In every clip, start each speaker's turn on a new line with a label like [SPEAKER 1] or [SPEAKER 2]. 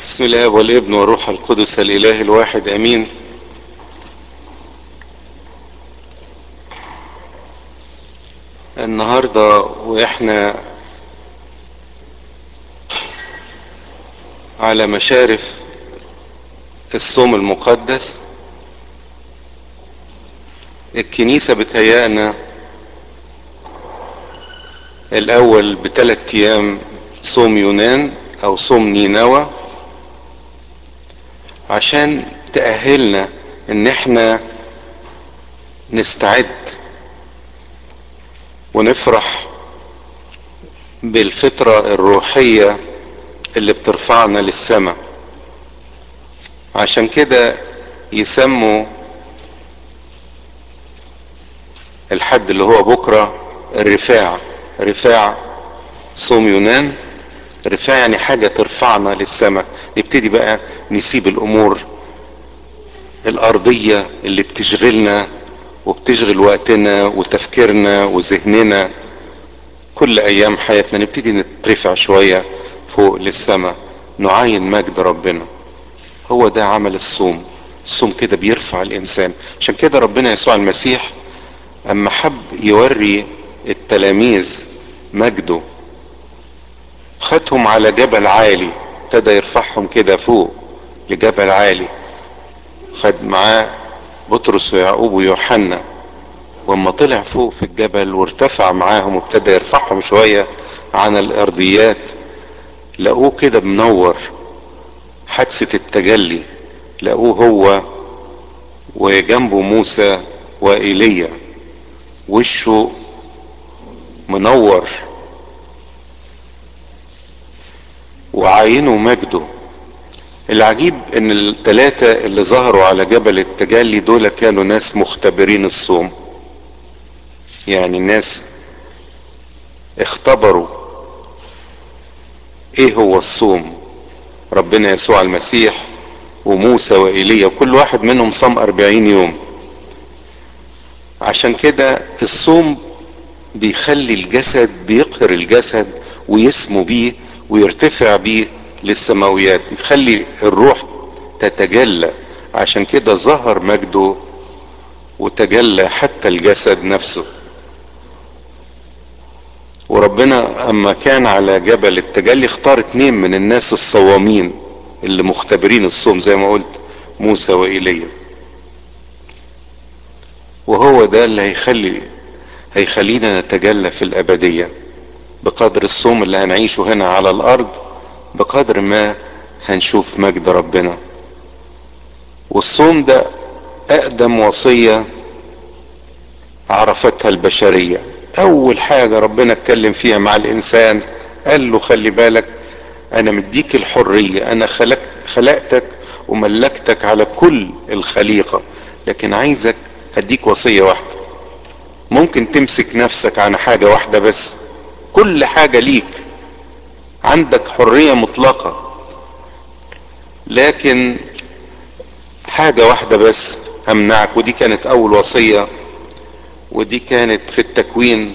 [SPEAKER 1] بسم الله والابن والروح القدس الاله الواحد امين النهارده واحنا على مشارف الصوم المقدس الكنيسة بتهيأنا الأول بثلاث أيام صوم يونان أو صوم نينوى عشان تأهلنا إن إحنا نستعد ونفرح بالفطرة الروحية اللي بترفعنا للسماء عشان كده يسموا الحد اللي هو بكرة الرفاع رفاع صوم يونان رفاع يعني حاجة ترفعنا للسماء نبتدي بقى نسيب الأمور الأرضية اللي بتشغلنا وبتشغل وقتنا وتفكيرنا وذهننا كل أيام حياتنا نبتدي نترفع شوية فوق للسماء نعاين مجد ربنا هو ده عمل الصوم الصوم كده بيرفع الإنسان عشان كده ربنا يسوع المسيح أما حب يوري التلاميذ مجده خدهم على جبل عالي ابتدى يرفعهم كده فوق لجبل عالي خد معاه بطرس ويعقوب ويوحنا واما طلع فوق في الجبل وارتفع معاهم وابتدى يرفعهم شوية عن الارضيات لقوه كده منور حادثة التجلي لقوه هو وجنبه موسى وإيليا وشه منور وعاينوا مجده العجيب ان الثلاثة اللي ظهروا على جبل التجلي دول كانوا ناس مختبرين الصوم يعني ناس اختبروا ايه هو الصوم ربنا يسوع المسيح وموسى وإيليا وكل واحد منهم صام أربعين يوم عشان كده الصوم بيخلي الجسد بيقهر الجسد ويسمو بيه ويرتفع بيه للسماويات بيخلي الروح تتجلى عشان كده ظهر مجده وتجلى حتى الجسد نفسه وربنا اما كان على جبل التجلي اختار اتنين من الناس الصوامين اللي مختبرين الصوم زي ما قلت موسى وإيليا وهو ده اللي هيخلي هيخلينا نتجلى في الأبدية بقدر الصوم اللي هنعيشه هنا على الأرض بقدر ما هنشوف مجد ربنا والصوم ده أقدم وصية عرفتها البشرية أول حاجة ربنا اتكلم فيها مع الإنسان قال له خلي بالك أنا مديك الحرية أنا خلقت خلقتك وملكتك على كل الخليقة لكن عايزك هديك وصية واحدة ممكن تمسك نفسك عن حاجة واحدة بس كل حاجة ليك عندك حرية مطلقة لكن حاجة واحدة بس همنعك ودي كانت أول وصية ودي كانت في التكوين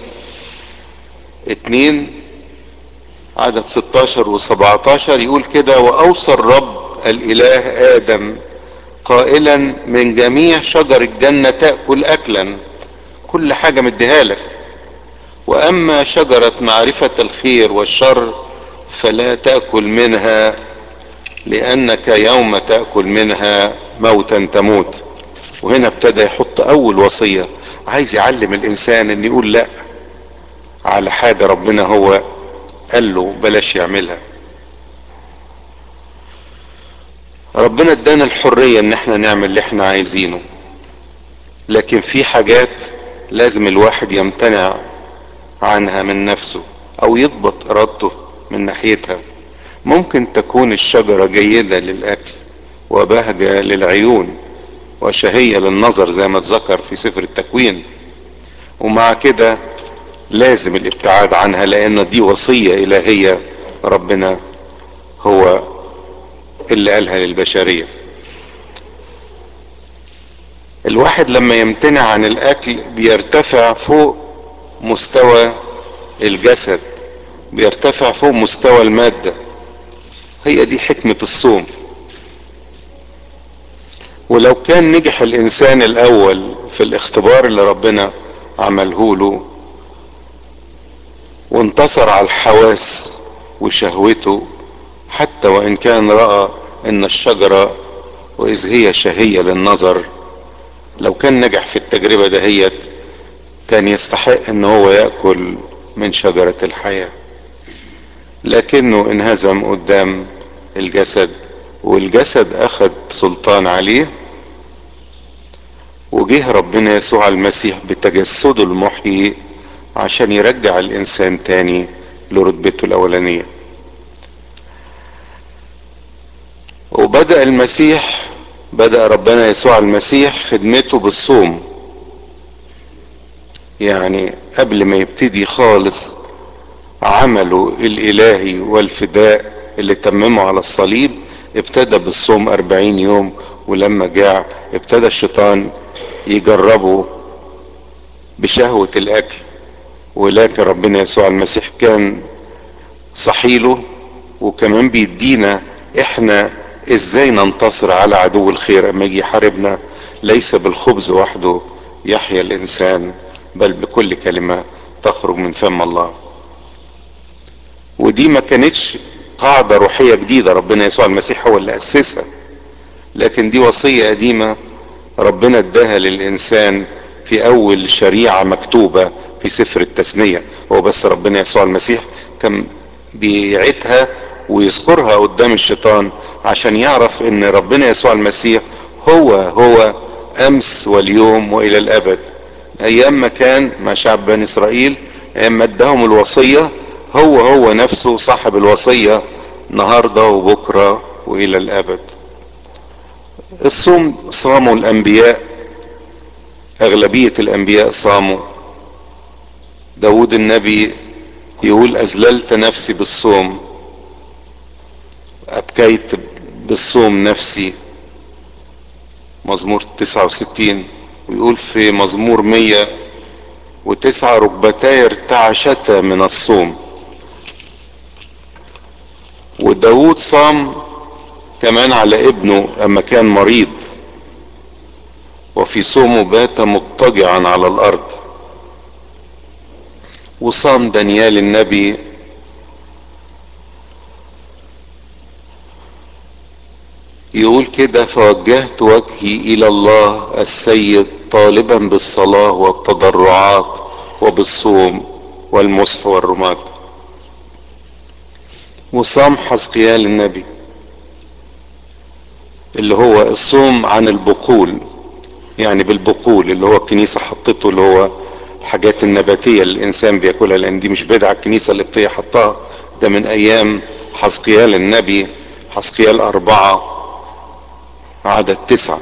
[SPEAKER 1] اتنين عدد 16 و17 يقول كده وأوصى الرب الإله آدم قائلا من جميع شجر الجنة تأكل أكلا كل حاجة مديها لك وأما شجرة معرفة الخير والشر فلا تأكل منها لأنك يوم تأكل منها موتا تموت وهنا ابتدى يحط أول وصية عايز يعلم الإنسان إن يقول لأ على حاجة ربنا هو قال له بلاش يعملها ربنا ادانا الحرية ان احنا نعمل اللي احنا عايزينه لكن في حاجات لازم الواحد يمتنع عنها من نفسه او يضبط ارادته من ناحيتها ممكن تكون الشجرة جيدة للاكل وبهجة للعيون وشهية للنظر زي ما اتذكر في سفر التكوين ومع كده لازم الابتعاد عنها لان دي وصية الهية ربنا هو اللي قالها للبشرية الواحد لما يمتنع عن الاكل بيرتفع فوق مستوى الجسد بيرتفع فوق مستوى المادة هي دي حكمة الصوم ولو كان نجح الانسان الاول في الاختبار اللي ربنا عمله له وانتصر على الحواس وشهوته حتى وان كان راى ان الشجره واذ هي شهيه للنظر لو كان نجح في التجربه دهيت كان يستحق ان هو ياكل من شجره الحياه لكنه انهزم قدام الجسد والجسد اخذ سلطان عليه وجه ربنا يسوع المسيح بتجسده المحيي عشان يرجع الانسان تاني لرتبته الاولانيه وبدا المسيح بدا ربنا يسوع المسيح خدمته بالصوم يعني قبل ما يبتدي خالص عمله الالهي والفداء اللي تممه على الصليب ابتدى بالصوم أربعين يوم ولما جاع ابتدى الشيطان يجربه بشهوة الأكل ولكن ربنا يسوع المسيح كان صحيله وكمان بيدينا احنا ازاي ننتصر على عدو الخير اما يجي يحاربنا ليس بالخبز وحده يحيا الانسان بل بكل كلمة تخرج من فم الله ودي ما كانتش قاعدة روحية جديدة ربنا يسوع المسيح هو اللي أسسها لكن دي وصية قديمة ربنا اداها للإنسان في أول شريعة مكتوبة في سفر التثنية هو بس ربنا يسوع المسيح كان بيعيدها ويذكرها قدام الشيطان عشان يعرف ان ربنا يسوع المسيح هو هو امس واليوم والى الابد ايام ما كان مع شعب بني اسرائيل ايام ما اداهم الوصيه هو هو نفسه صاحب الوصية النهاردة وبكرة وإلى الأبد الصوم صاموا الأنبياء أغلبية الأنبياء صاموا داود النبي يقول أذللت نفسي بالصوم أبكيت بالصوم نفسي مزمور 69 ويقول في مزمور 109 ركبتاي ارتعشتا من الصوم وداود صام كمان على ابنه اما كان مريض وفي صومه بات مضطجعا على الارض وصام دانيال النبي يقول كده فوجهت وجهي الى الله السيد طالبا بالصلاه والتضرعات وبالصوم والمسح والرماد وصام حزقيال النبي اللي هو الصوم عن البقول يعني بالبقول اللي هو الكنيسة حطته اللي هو الحاجات النباتية اللي الإنسان بياكلها لأن دي مش بدعة الكنيسة اللي بتيجي حطها ده من أيام حزقيال النبي حزقيال أربعة عدد تسعة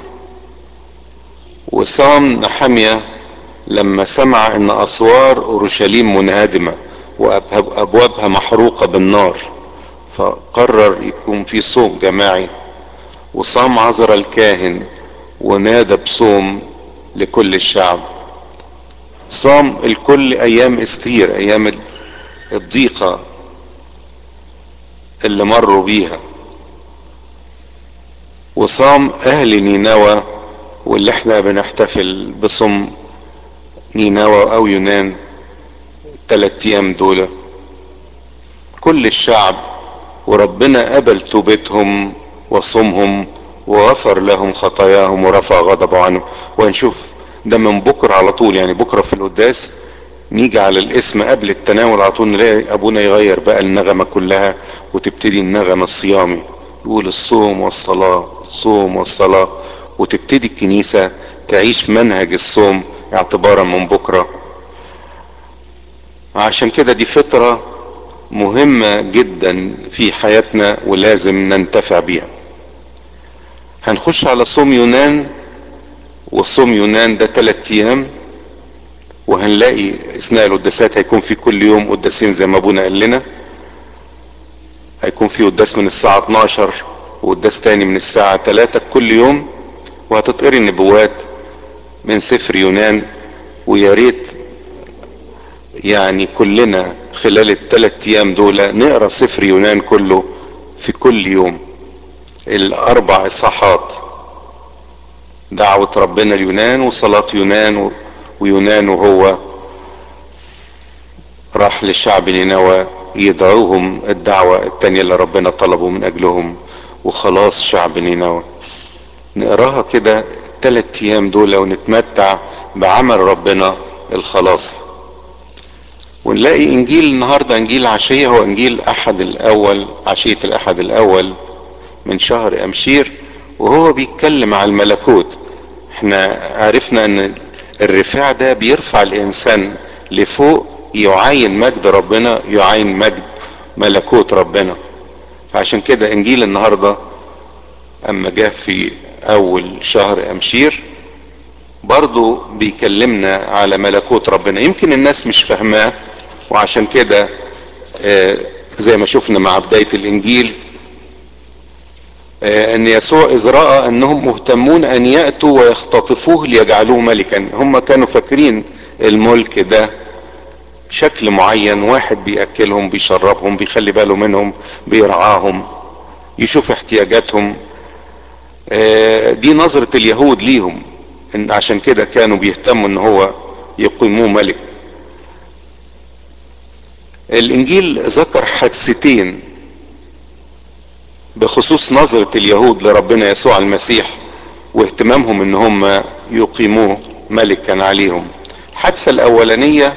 [SPEAKER 1] وصام نحمية لما سمع ان اسوار اورشليم منهدمة وابوابها محروقة بالنار فقرر يكون في صوم جماعي وصام عذر الكاهن ونادى بصوم لكل الشعب صام الكل ايام استير ايام الضيقة اللي مروا بيها وصام اهل نينوى واللي احنا بنحتفل بصوم نينوى او يونان الثلاث ايام دول كل الشعب وربنا قبل توبتهم وصومهم وغفر لهم خطاياهم ورفع غضبه عنهم وهنشوف ده من بكرة على طول يعني بكرة في القداس نيجي على الاسم قبل التناول على طول نلاقي ابونا يغير بقى النغمة كلها وتبتدي النغمة الصيامي يقول الصوم والصلاة الصوم والصلاة وتبتدي الكنيسة تعيش منهج الصوم اعتبارا من بكرة عشان كده دي فترة مهمة جدا في حياتنا ولازم ننتفع بيها هنخش على صوم يونان وصوم يونان ده ثلاث ايام وهنلاقي اثناء القداسات هيكون في كل يوم قداسين زي ما ابونا قال لنا هيكون في قداس من الساعة 12 وقداس تاني من الساعة 3 كل يوم وهتتقري النبوات من سفر يونان ويا ريت يعني كلنا خلال الثلاث ايام دول نقرا سفر يونان كله في كل يوم الاربع اصحاحات دعوة ربنا اليونان وصلاة يونان ويونان وهو راح للشعب نينوى يدعوهم الدعوة التانية اللي ربنا طلبوا من اجلهم وخلاص شعب نينوى نقراها كده الثلاث ايام دول ونتمتع بعمل ربنا الخلاصي ونلاقي انجيل النهارده انجيل عشيه هو انجيل احد الاول عشيه الاحد الاول من شهر امشير وهو بيتكلم على الملكوت احنا عرفنا ان الرفاع ده بيرفع الانسان لفوق يعاين مجد ربنا يعاين مجد ملكوت ربنا فعشان كده انجيل النهارده اما جه في اول شهر امشير برضو بيكلمنا على ملكوت ربنا يمكن الناس مش فاهماه وعشان كده زي ما شفنا مع بداية الانجيل ان يسوع اذ راى انهم مهتمون ان ياتوا ويختطفوه ليجعلوه ملكا هم كانوا فاكرين الملك ده شكل معين واحد بياكلهم بيشربهم بيخلي باله منهم بيرعاهم يشوف احتياجاتهم دي نظرة اليهود ليهم إن عشان كده كانوا بيهتموا ان هو يقيموه ملك الانجيل ذكر حادثتين بخصوص نظرة اليهود لربنا يسوع المسيح واهتمامهم ان هم يقيموه ملكا عليهم الحادثة الاولانية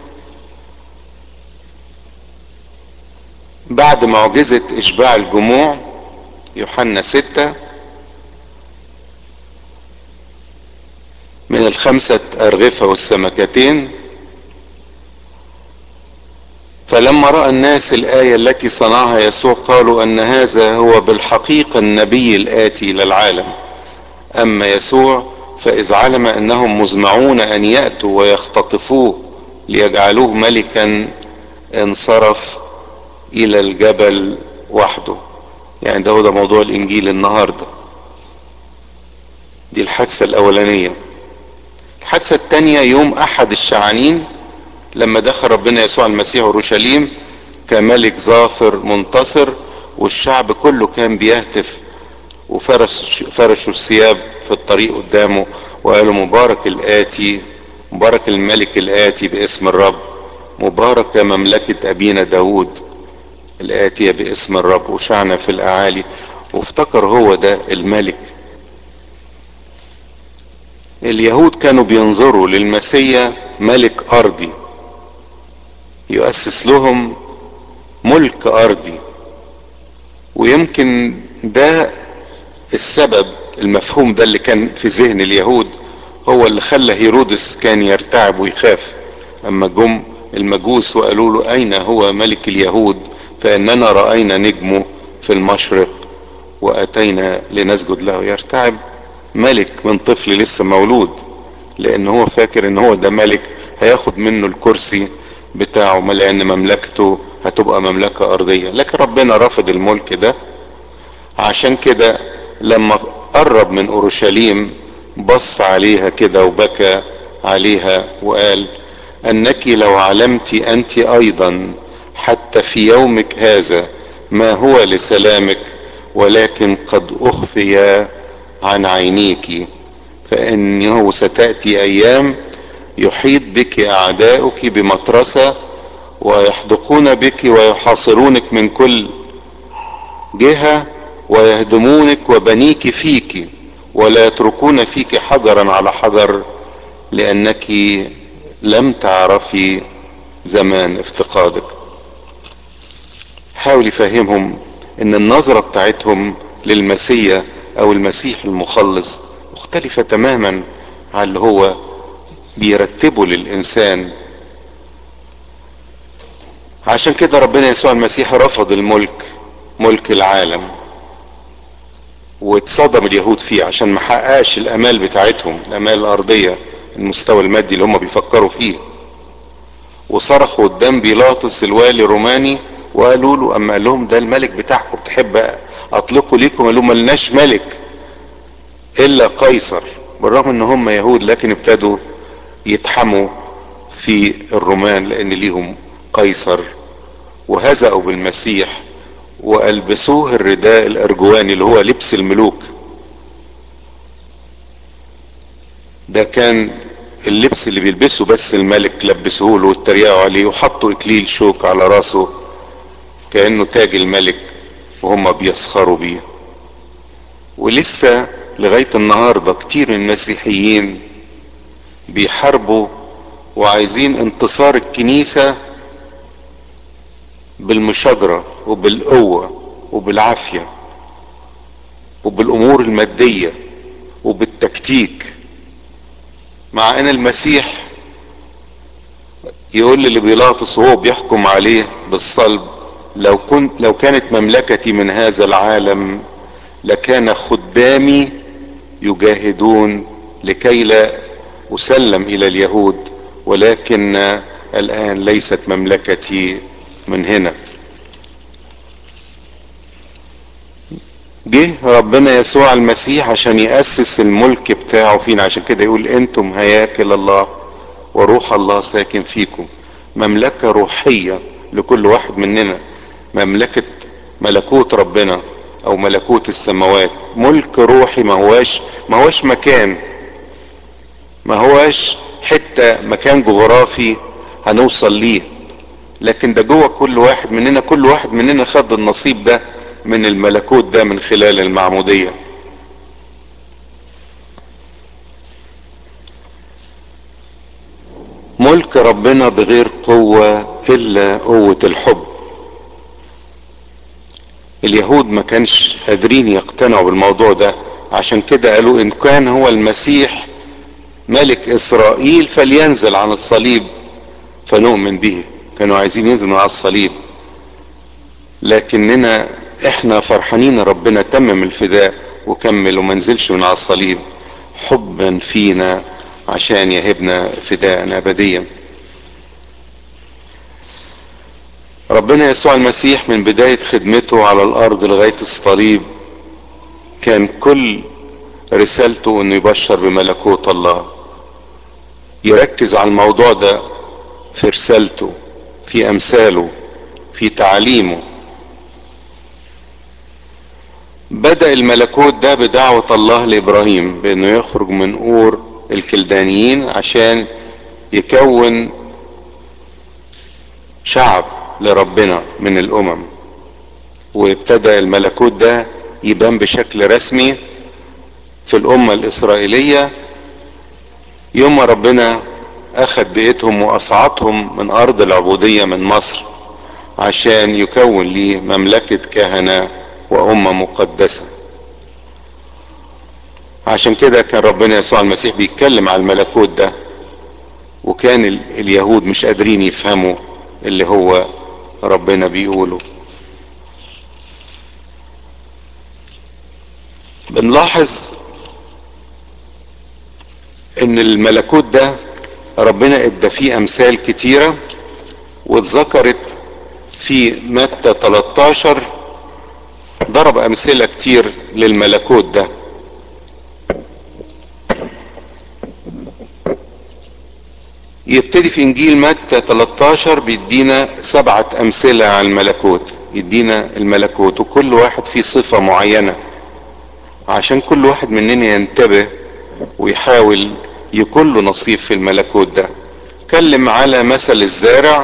[SPEAKER 1] بعد معجزة اشباع الجموع يوحنا ستة من الخمسة أرغفة والسمكتين فلما رأى الناس الآية التي صنعها يسوع قالوا أن هذا هو بالحقيقة النبي الآتي للعالم أما يسوع فإذ علم أنهم مزمعون أن يأتوا ويختطفوه ليجعلوه ملكا انصرف إلى الجبل وحده يعني ده هو ده موضوع الإنجيل النهارده دي الحادثة الأولانية الحادثة الثانية يوم أحد الشعانين لما دخل ربنا يسوع المسيح اورشليم كملك ظافر منتصر والشعب كله كان بيهتف وفرش فرشوا الثياب في الطريق قدامه وقالوا مبارك الآتي مبارك الملك الآتي باسم الرب مبارك مملكة أبينا داود الآتية باسم الرب وشعنا في الأعالي وافتكر هو ده الملك اليهود كانوا بينظروا للمسيا ملك أرضي يؤسس لهم ملك ارضي ويمكن ده السبب المفهوم ده اللي كان في ذهن اليهود هو اللي خلى هيرودس كان يرتعب ويخاف اما جم المجوس وقالوا له اين هو ملك اليهود فاننا راينا نجمه في المشرق واتينا لنسجد له يرتعب ملك من طفل لسه مولود لان هو فاكر ان هو ده ملك هياخد منه الكرسي بتاعه لان مملكته هتبقى مملكة ارضية لكن ربنا رفض الملك ده عشان كده لما قرب من اورشليم بص عليها كده وبكى عليها وقال انك لو علمت انت ايضا حتى في يومك هذا ما هو لسلامك ولكن قد اخفي عن عينيك فانه ستاتي ايام يحيط بك اعداؤك بمطرسة ويحدقون بك ويحاصرونك من كل جهة ويهدمونك وبنيك فيك ولا يتركون فيك حجرا على حجر لانك لم تعرفي زمان افتقادك حاول يفهمهم ان النظرة بتاعتهم للمسيا او المسيح المخلص مختلفة تماما عن اللي هو بيرتبه للإنسان عشان كده ربنا يسوع المسيح رفض الملك ملك العالم واتصدم اليهود فيه عشان ما حققش الامال بتاعتهم الامال الارضية المستوى المادي اللي هم بيفكروا فيه وصرخوا قدام بيلاطس الوالي الروماني وقالوا له اما قال لهم ده الملك بتاعكم تحب اطلقه ليكم قالوا ملناش ملك الا قيصر بالرغم ان هم يهود لكن ابتدوا يتحموا في الرومان لان ليهم قيصر وهزأوا بالمسيح والبسوه الرداء الارجواني اللي هو لبس الملوك ده كان اللبس اللي بيلبسه بس الملك لبسوه له واتريقوا عليه وحطوا اكليل شوك على راسه كانه تاج الملك وهم بيسخروا بيه ولسه لغايه النهارده كتير من المسيحيين بيحاربوا وعايزين انتصار الكنيسه بالمشاجره وبالقوه وبالعافيه وبالامور الماديه وبالتكتيك مع ان المسيح يقول اللي بيلاطس وهو بيحكم عليه بالصلب لو كنت لو كانت مملكتي من هذا العالم لكان خدامي يجاهدون لكي لا اسلم الى اليهود ولكن الان ليست مملكتي من هنا جه ربنا يسوع المسيح عشان يأسس الملك بتاعه فينا عشان كده يقول انتم هياكل الله وروح الله ساكن فيكم مملكة روحية لكل واحد مننا مملكة ملكوت ربنا او ملكوت السماوات ملك روحي ما هواش ما هواش مكان ما هواش حتة مكان جغرافي هنوصل ليه لكن ده جوه كل واحد مننا كل واحد مننا خد النصيب ده من الملكوت ده من خلال المعمودية ملك ربنا بغير قوة الا قوة الحب اليهود ما كانش قادرين يقتنعوا بالموضوع ده عشان كده قالوا ان كان هو المسيح ملك اسرائيل فلينزل عن الصليب فنؤمن به كانوا عايزين ينزل على الصليب لكننا احنا فرحانين ربنا تمم الفداء وكمل وما نزلش من على الصليب حبا فينا عشان يهبنا فداء ابديا ربنا يسوع المسيح من بداية خدمته على الارض لغاية الصليب كان كل رسالته انه يبشر بملكوت الله يركز على الموضوع ده في رسالته في امثاله في تعليمه بدأ الملكوت ده بدعوة الله لإبراهيم بأنه يخرج من أور الكلدانيين عشان يكون شعب لربنا من الأمم وابتدأ الملكوت ده يبان بشكل رسمي في الأمة الإسرائيلية يوم ما ربنا أخذ بيئتهم وأصعدهم من أرض العبودية من مصر عشان يكون ليه مملكة كهنة وأمة مقدسة عشان كده كان ربنا يسوع المسيح بيتكلم على الملكوت ده وكان اليهود مش قادرين يفهموا اللي هو ربنا بيقوله بنلاحظ ان الملكوت ده ربنا ادى فيه امثال كتيرة واتذكرت في متى 13 ضرب امثلة كتير للملكوت ده يبتدي في انجيل متى 13 بيدينا سبعة امثلة على الملكوت يدينا الملكوت وكل واحد فيه صفة معينة عشان كل واحد مننا ينتبه ويحاول يكون له نصيب في الملكوت ده اتكلم على مثل الزارع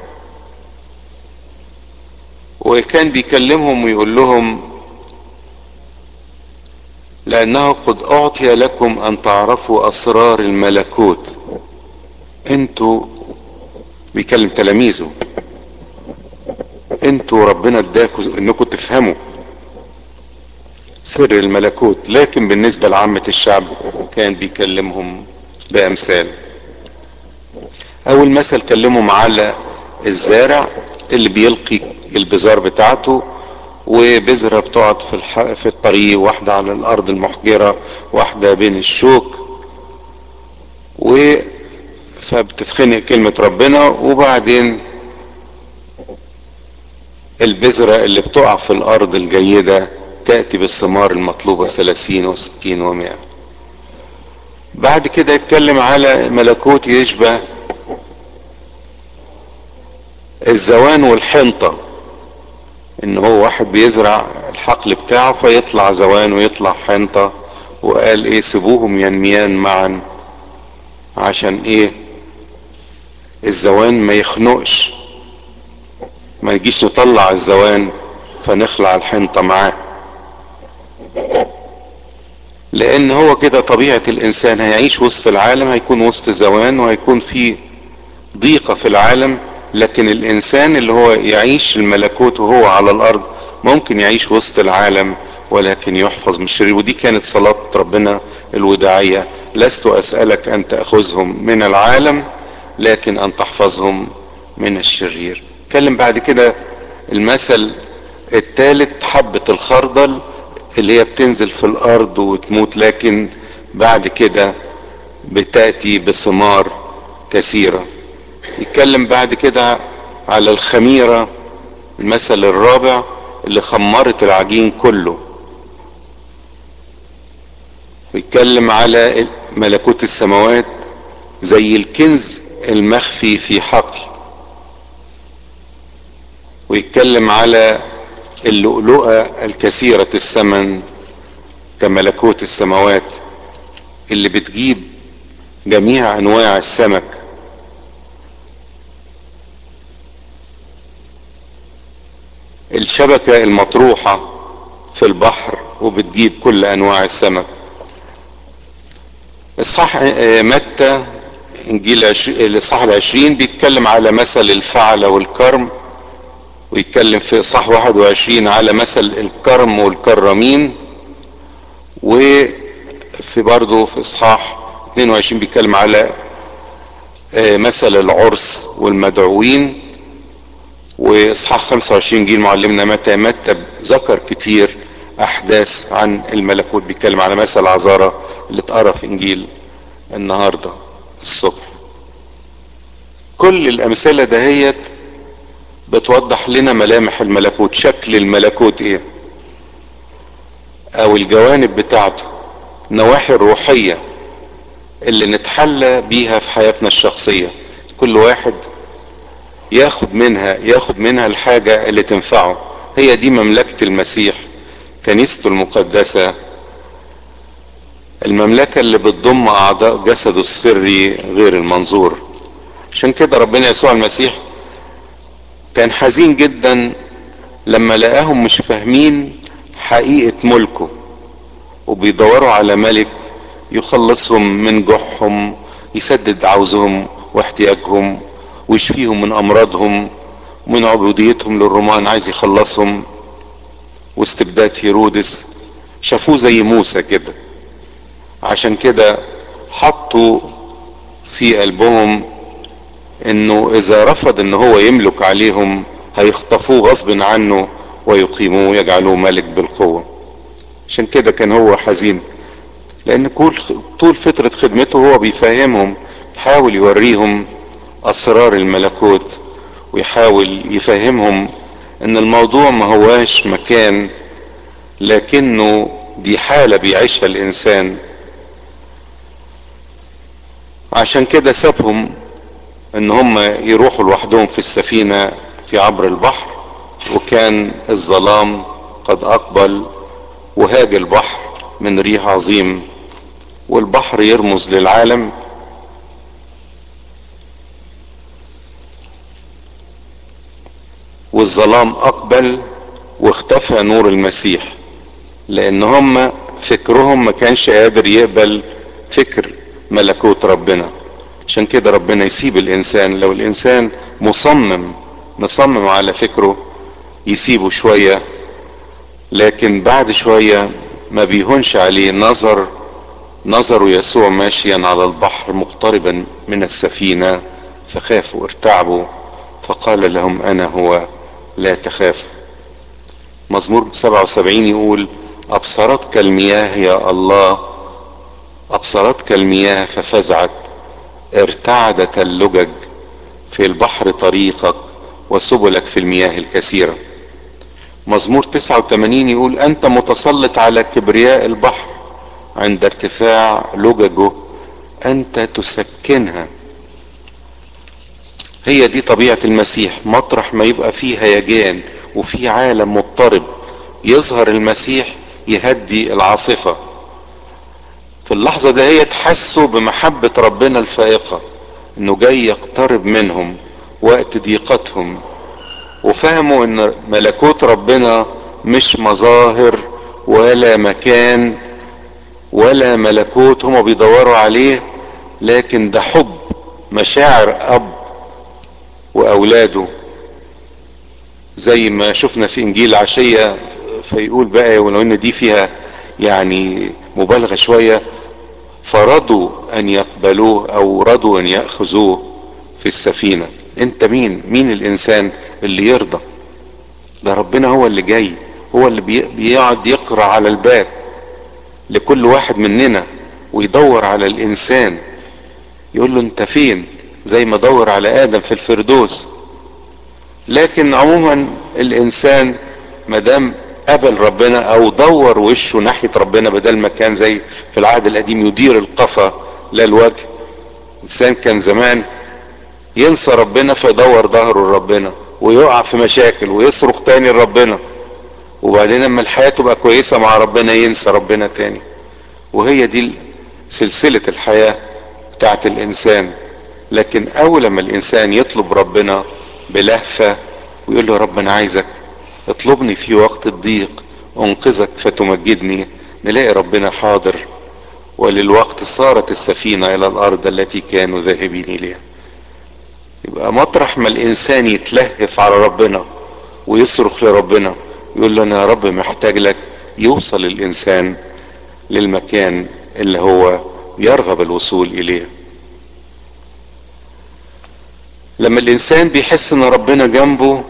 [SPEAKER 1] وكان بيكلمهم ويقول لهم لانه قد اعطي لكم ان تعرفوا اسرار الملكوت انتوا بيكلم تلاميذه انتوا ربنا اداكم انكم تفهموا سر الملكوت لكن بالنسبة لعامة الشعب كان بيكلمهم بأمثال أول مثل كلمهم على الزارع اللي بيلقي البذار بتاعته وبذرة بتقعد في, الح... في الطريق واحدة على الأرض المحجرة واحدة بين الشوك و فبتتخنق كلمة ربنا وبعدين البذرة اللي بتقع في الأرض الجيدة تأتي بالثمار المطلوبة ثلاثين وستين ومائة بعد كده يتكلم على ملكوت يشبه الزوان والحنطة ان هو واحد بيزرع الحقل بتاعه فيطلع زوان ويطلع حنطة وقال ايه سيبوهم ينميان معا عشان ايه الزوان ما يخنقش ما يجيش نطلع الزوان فنخلع الحنطة معاه لان هو كده طبيعة الانسان هيعيش وسط العالم هيكون وسط زوان وهيكون في ضيقة في العالم لكن الانسان اللي هو يعيش الملكوت وهو على الارض ممكن يعيش وسط العالم ولكن يحفظ من الشرير ودي كانت صلاة ربنا الوداعية لست اسألك ان تأخذهم من العالم لكن ان تحفظهم من الشرير اتكلم بعد كده المثل الثالث حبة الخردل اللي هي بتنزل في الارض وتموت لكن بعد كده بتأتي بثمار كثيرة يتكلم بعد كده على الخميرة المثل الرابع اللي خمرت العجين كله ويتكلم على ملكوت السماوات زي الكنز المخفي في حقل ويتكلم على اللؤلؤة الكثيرة الثمن كملكوت السماوات اللي بتجيب جميع انواع السمك الشبكة المطروحة في البحر وبتجيب كل انواع السمك اصحاح متى انجيل الاصحاح العشرين بيتكلم على مثل الفعل والكرم ويتكلم في اصحاح 21 على مثل الكرم والكرمين وفي برضه في اصحاح 22 بيتكلم على مثل العرس والمدعوين واصحاح 25 جيل معلمنا متى متى ذكر كتير احداث عن الملكوت بيتكلم على مثل عذارى اللي اتقرا في انجيل النهارده الصبح كل الامثله دهيت بتوضح لنا ملامح الملكوت شكل الملكوت ايه او الجوانب بتاعته النواحي الروحية اللي نتحلى بيها في حياتنا الشخصية كل واحد ياخد منها ياخد منها الحاجة اللي تنفعه هي دي مملكة المسيح كنيسته المقدسة المملكة اللي بتضم اعضاء جسده السري غير المنظور عشان كده ربنا يسوع المسيح كان حزين جدا لما لقاهم مش فاهمين حقيقة ملكه وبيدوروا على ملك يخلصهم من جوعهم يسدد عوزهم واحتياجهم ويشفيهم من امراضهم ومن عبوديتهم للرومان عايز يخلصهم واستبداد هيرودس شافوه زي موسى كده عشان كده حطوا في قلبهم انه اذا رفض ان هو يملك عليهم هيخطفوه غصب عنه ويقيموه يجعلوه ملك بالقوة عشان كده كان هو حزين لان طول فترة خدمته هو بيفهمهم يحاول يوريهم اسرار الملكوت ويحاول يفهمهم ان الموضوع ما هواش مكان لكنه دي حالة بيعيشها الانسان عشان كده سابهم ان هم يروحوا لوحدهم في السفينة في عبر البحر وكان الظلام قد اقبل وهاج البحر من ريح عظيم والبحر يرمز للعالم والظلام اقبل واختفى نور المسيح لان هم فكرهم ما كانش قادر يقبل فكر ملكوت ربنا عشان كده ربنا يسيب الانسان لو الانسان مصمم مصمم على فكره يسيبه شوية لكن بعد شوية ما بيهونش عليه نظر نظروا يسوع ماشيا على البحر مقتربا من السفينة فخافوا ارتعبوا فقال لهم انا هو لا تخافوا مزمور 77 يقول ابصرتك المياه يا الله ابصرتك المياه ففزعت ارتعدت اللجج في البحر طريقك وسبلك في المياه الكثيرة مزمور 89 يقول انت متسلط على كبرياء البحر عند ارتفاع لججه انت تسكنها هي دي طبيعة المسيح مطرح ما يبقى فيه هيجان وفي عالم مضطرب يظهر المسيح يهدي العاصفة في اللحظة ده هي تحسوا بمحبة ربنا الفائقة انه جاي يقترب منهم وقت ضيقتهم وفهموا ان ملكوت ربنا مش مظاهر ولا مكان ولا ملكوت هما بيدوروا عليه لكن ده حب مشاعر اب واولاده زي ما شفنا في انجيل عشية فيقول بقى ولو ان دي فيها يعني مبالغة شوية فرضوا ان يقبلوه او رضوا ان يأخذوه في السفينة انت مين مين الانسان اللي يرضى ده ربنا هو اللي جاي هو اللي بيقعد يقرأ على الباب لكل واحد مننا ويدور على الانسان يقول له انت فين زي ما دور على ادم في الفردوس لكن عموما الانسان مدام قبل ربنا او دور وشه ناحية ربنا بدل ما كان زي في العهد القديم يدير القفا لا الوجه انسان كان زمان ينسى ربنا فيدور ظهره لربنا ويقع في مشاكل ويصرخ تاني لربنا وبعدين لما الحياة تبقى كويسة مع ربنا ينسى ربنا تاني وهي دي سلسلة الحياة بتاعت الانسان لكن اول لما الانسان يطلب ربنا بلهفة ويقول له يا رب انا عايزك اطلبني في وقت الضيق انقذك فتمجدني نلاقي ربنا حاضر وللوقت صارت السفينة الى الارض التي كانوا ذاهبين اليها يبقى مطرح ما الانسان يتلهف على ربنا ويصرخ لربنا يقول له انا يا رب محتاج لك يوصل الانسان للمكان اللي هو يرغب الوصول اليه لما الانسان بيحس ان ربنا جنبه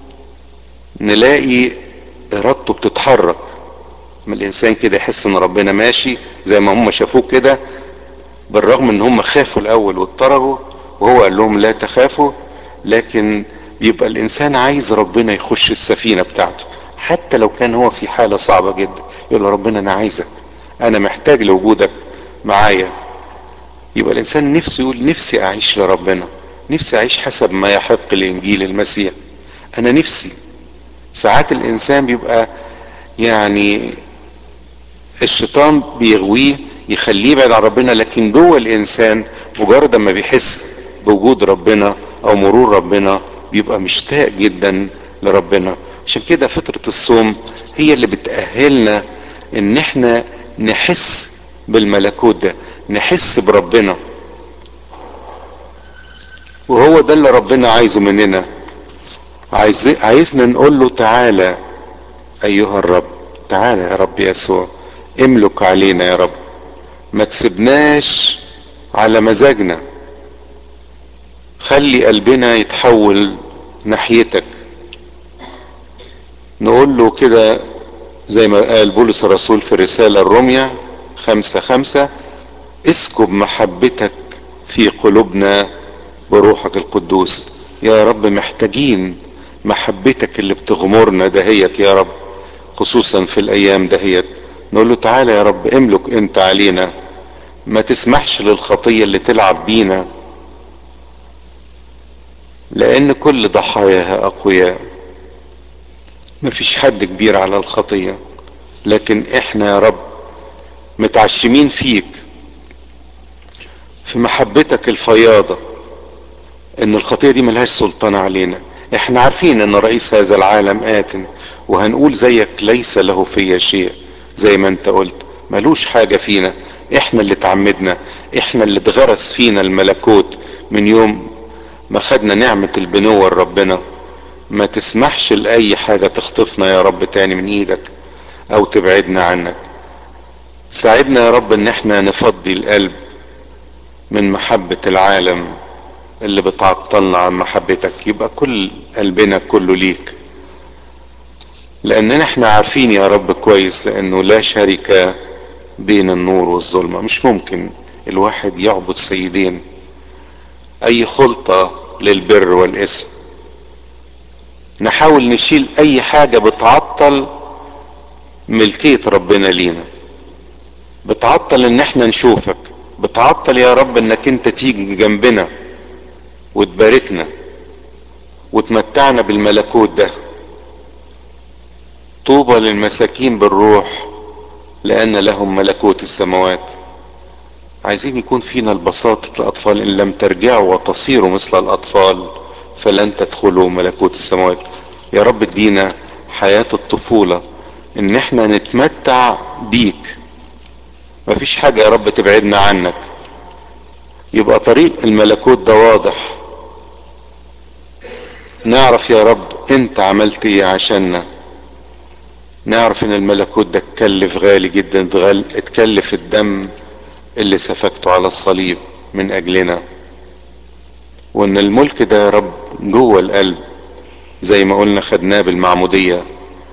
[SPEAKER 1] نلاقي ارادته بتتحرك لما الانسان كده يحس ان ربنا ماشي زي ما هم شافوه كده بالرغم ان هم خافوا الاول واضطربوا وهو قال لهم لا تخافوا لكن يبقى الانسان عايز ربنا يخش السفينة بتاعته حتى لو كان هو في حالة صعبة جدا يقول له ربنا انا عايزك انا محتاج لوجودك معايا يبقى الانسان نفسه يقول نفسي اعيش لربنا نفسي اعيش حسب ما يحق لانجيل المسيح انا نفسي ساعات الانسان بيبقى يعني الشيطان بيغويه يخليه يبعد عن ربنا لكن جوه الانسان مجرد ما بيحس بوجود ربنا او مرور ربنا بيبقى مشتاق جدا لربنا عشان كده فترة الصوم هي اللي بتأهلنا ان احنا نحس بالملكوت ده نحس بربنا وهو ده اللي ربنا عايزه مننا عايز عايزنا نقول له تعالى ايها الرب تعالى يا رب يسوع املك علينا يا رب ما تسيبناش على مزاجنا خلي قلبنا يتحول ناحيتك نقول له كده زي ما قال بولس الرسول في الرسالة الرومية خمسة خمسة اسكب محبتك في قلوبنا بروحك القدوس يا رب محتاجين محبتك اللي بتغمرنا دهيت يا رب خصوصا في الايام دهيت نقول له تعالى يا رب املك انت علينا ما تسمحش للخطية اللي تلعب بينا لان كل ضحاياها اقوياء مفيش حد كبير على الخطية لكن احنا يا رب متعشمين فيك في محبتك الفياضة ان الخطية دي ملهاش سلطان علينا احنا عارفين ان رئيس هذا العالم آت وهنقول زيك ليس له فيا شيء زي ما انت قلت ملوش حاجة فينا احنا اللي تعمدنا احنا اللي اتغرس فينا الملكوت من يوم ما خدنا نعمة البنوة لربنا ما تسمحش لأي حاجة تخطفنا يا رب تاني من ايدك او تبعدنا عنك ساعدنا يا رب ان احنا نفضي القلب من محبة العالم اللي بتعطلنا عن محبتك يبقى كل قلبنا كله ليك لاننا احنا عارفين يا رب كويس لانه لا شركة بين النور والظلمة مش ممكن الواحد يعبد سيدين اي خلطة للبر والاسم نحاول نشيل اي حاجة بتعطل ملكية ربنا لينا بتعطل ان احنا نشوفك بتعطل يا رب انك انت تيجي جنبنا وتباركنا وتمتعنا بالملكوت ده طوبى للمساكين بالروح لان لهم ملكوت السماوات عايزين يكون فينا البساطة الأطفال إن لم ترجعوا وتصيروا مثل الأطفال فلن تدخلوا ملكوت السماوات يا رب ادينا حياة الطفولة إن احنا نتمتع بيك مفيش حاجة يا رب تبعدنا عنك يبقى طريق الملكوت ده واضح نعرف يا رب انت عملت ايه عشاننا نعرف ان الملكوت ده اتكلف غالي جدا اتكلف الدم اللي سفكته على الصليب من اجلنا وان الملك ده يا رب جوه القلب زي ما قلنا خدناه بالمعمودية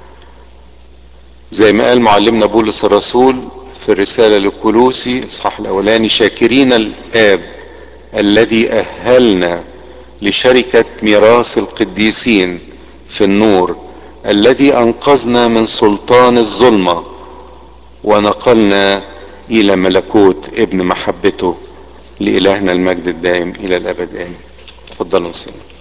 [SPEAKER 1] زي ما قال معلمنا بولس الرسول في الرسالة لكولوسي اصحاح الاولاني شاكرين الاب الذي اهلنا لشركة ميراث القديسين في النور الذي انقذنا من سلطان الظلمة ونقلنا الى ملكوت ابن محبته لالهنا المجد الدائم الى الابد امين تفضلوا نسلم